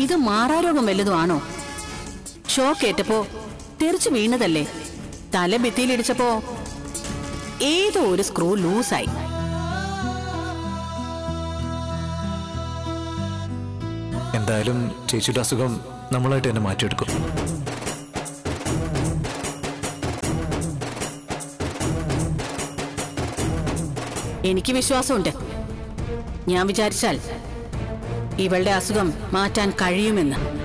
ഇത് മാറാരോഗം വല്ലതും ആണോ ഷോക്ക് ഏറ്റപ്പോ തെറിച്ചു വീണതല്ലേ തല ഭിത്തിയിലിടിച്ചപ്പോ ഏതോ ഒരു സ്ക്രൂ ലൂസായി എന്തായാലും ചേച്ചിയുടെ അസുഖം നമ്മളായിട്ട് തന്നെ മാറ്റിയെടുക്കും എനിക്ക് വിശ്വാസമുണ്ട് ഞാൻ വിചാരിച്ചാൽ ഇവളുടെ അസുഖം മാറ്റാൻ കഴിയുമെന്ന്